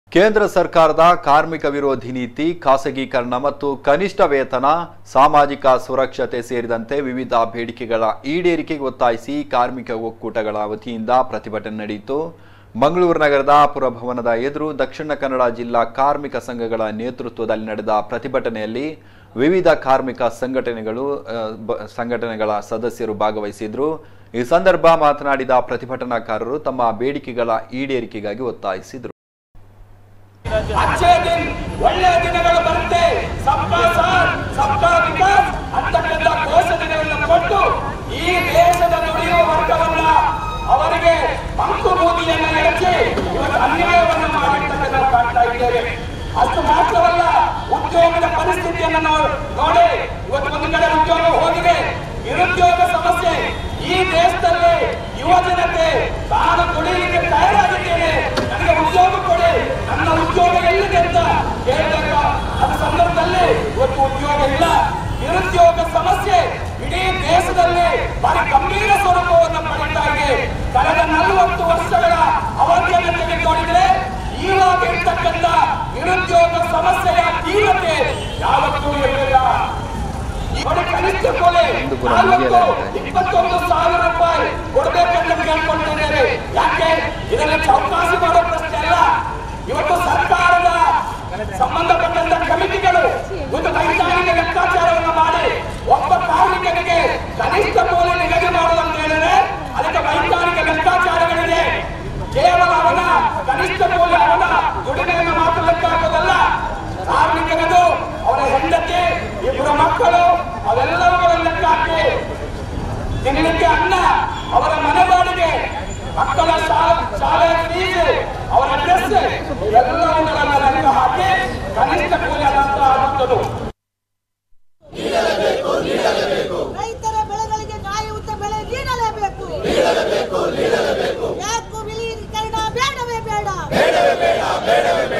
ಕೇಂದ್ರ ಸರ್ಕಾರದ ಕಾರ್ಮಿಕ ವಿರೋಧಿ ನೀತಿ ಖಾಸಗೀಕರಣ ಮತ್ತು ಕನಿಷ್ಠ ವೇತನ ಸಾಮಾಜಿಕ ಸುರಕ್ಷತೆ ಸೇರಿದಂತೆ ವಿವಿಧ ಬೇಡಿಕೆಗಳ ಈಡೇರಿಕೆಗೆ ಒತ್ತಾಯಿಸಿ ಕಾರ್ಮಿಕ ಒಕ್ಕೂಟಗಳ ವತಿಯಿಂದ ಪ್ರತಿಭಟನೆ ನಡೆಯಿತು ಮಂಗಳೂರು ನಗರದ ಪುರಭವನದ ಎದುರು ದಕ್ಷಿಣ ಕನ್ನಡ ಜಿಲ್ಲಾ ಕಾರ್ಮಿಕ ಸಂಘಗಳ ನೇತೃತ್ವದಲ್ಲಿ ನಡೆದ ಪ್ರತಿಭಟನೆಯಲ್ಲಿ ವಿವಿಧ ಕಾರ್ಮಿಕ ಸಂಘಟನೆಗಳು ಆ, ಬ- ಸಂಘಟನೆಗಳ ಸದಸ್ಯರು ಭಾಗವಹಿಸಿದ್ರು ಈ ಸಂದರ್ಭ ಮಾತನಾಡಿದ ಪ್ರತಿಭಟನಾಕಾರರು ತಮ್ಮ ಬೇಡಿಕೆಗಳ ಈಡೇರಿಕೆಗಾಗಿ ಒತ್ತಾಯಿಸಿದರು ಅಚ್ಚೇ ದಿನ ಒಳ್ಳೆಯ ದಿನಗಳು ಬರುತ್ತೆ ಸಬ್ಬಾ ಸಾಥ್ ಸಬ್ಬಾ ವಿಕಾಸ್ ಅಂತಕ್ಕಂಥ ಘೋಷಣೆಗಳನ್ನು ಕೊಟ್ಟು ಈ ದೇಶದ ದುಡಿಯುವ ವರ್ಗವನ್ನ ಅವರಿಗೆ ಮಂಕು ಬೂದಿಯನ್ನು ಎರಚಿ ಇವತ್ತು ಅನ್ಯಾಯವನ್ನು ಮಾಡಿರ್ತಕ್ಕಂಥ ನಾವು ಕಾಣ್ತಾ ಇದ್ದೇವೆ ಅಷ್ಟು ಮಾತ್ರವಲ್ಲ ಉದ್ಯೋಗದ ಪರಿಸ್ಥಿತಿಯನ್ನು ನಾವು ನೋಡಿ ಇವತ್ತು ಒಂದು ಕಡೆ ಉದ್ಯೋಗ ಹೋಗಿದೆ ನಿರುದ್ಯೋಗ ಸಮಸ್ಯೆ ಈ ದೇಶದಲ್ಲಿ ಯುವ ಜನತೆ ನಾನು ದುಡಿಯಲಿಕ್ಕೆ ತಯಾರಾಗಿದ್ದೇನೆ ನನಗೆ ಉದ್ಯೋಗ ಕೊಡಿ ನನ್ನ ಉದ್ಯೋಗ ಎಲ್ಲಿದೆ ಅಂತ ಕೇಳಿದಾಗ ಅದ ಸಂದರ್ಭದಲ್ಲಿ ಇವತ್ತು ಉದ್ಯೋಗ ಇಲ್ಲ ನಿರುದ್ಯೋಗ ಸಮಸ್ಯೆ ಇಡೀ ದೇಶದಲ್ಲಿ ಬಹಳ ಗಂಭೀರ ಸ್ವರೂಪವನ್ನು ಪಡೀತಾ ಇದೆ ಕಳೆದ ನಲವತ್ತು ವರ್ಷಗಳ ಅವಧಿಯನ್ನು ತೆಗೆದುಕೊಂಡಿದ್ರೆ ಈವಾಗ ಇರ್ತಕ್ಕಂಥ ನಿರುದ್ಯೋಗ ಸಮಸ್ಯೆಯ ತೀವ್ರತೆ ಯಾವತ್ತೂ ಇರಲಿಲ್ಲ ನೋಡಿ ಕನಿಷ್ಠ ಕೊಲೆ ಒಂದು ಗುಣ ನಾಲ್ಕು ಮುಗಿಯಲಾಗಿದೆ. ಇಪ್ಪತ್ತೊಂದು ಸಾವಿರ ರೂಪಾಯಿ ಕೊಡಬೇಕಂತ ಕೇಳ್ಕೊಳ್ತಿದ್ದೇವೆ ಯಾಕೆ ಇದನ್ನ ಚೌಕಾಸಿ ಮಾಡೋ ಪ್ರಶ್ನೆ ಅಲ್ಲ ಇವತ್ತು ಸರ್ಕಾರದ ಸಂಬಂಧಪಟ್ಟಂತ ಕಮಿಟಿಗಳು ಒಂದು ವೈಜ್ಞಾನಿಕ ಲೆಕ್ಕಾಚಾರವನ್ನು ಮಾಡಿ ಒಬ್ಬ ಕಾರ್ಮಿಕನಿಗೆ ಕನಿಷ್ಠ ಕೂಲಿ ನಿಗದಿ ಮಾಡೋದು ಅಂತ ಹೇಳಿದ್ರೆ ಅದಕ್ಕೆ ವೈಜ್ಞಾನಿಕ ಲೆಕ್ಕಾಚಾರಗಳಿದೆ ಕೇವಲ ಅವನ ಕನಿಷ್ಠ ಕೂಲಿ ಅವನ ದುಡಿಮೆಯನ್ನು ಮಾತ್ರ ಲೆಕ್ಕ ಹಾಕೋದಲ್ಲ ಕಾರ್ಮಿಕನದು ಅವನ ಹೆಂಡತಿ ಇಬ್ಬರು ಮಕ್ಕಳು ಅವೆಲ್ಲವುಗಳ ಲೆಕ್ಕ ಹಾಕಿ ತಿನ್ನಲಿಕ್ಕೆ ಅನ್ನ ಅವರ ಮನೆ ಬಾಡಿಗೆ ಮಕ್ಕಳ ಶಾ- ಶಾಲೆಯ ಫೀಸ್ ಅವರ ಡ್ರೆಸ್ ಎಲ್ಲವುಗಳನ್ನು ಲೆಕ್ಕ ಹಾಕಿ ಕನಿಷ್ಠ ಕೂಲಿ ಅಂತ ಆಗುತ್ತದೆ ರೈತರ ಬೆಳೆಗಳಿಗೆ ನ್ಯಾಯಯುತ ಬೆಲೆ ನೀಡಲೇಬೇಕು ಯಾಕೂ ವಿಲೀನೀಕರಣ ಬೇಡವೇ ಬೇಡ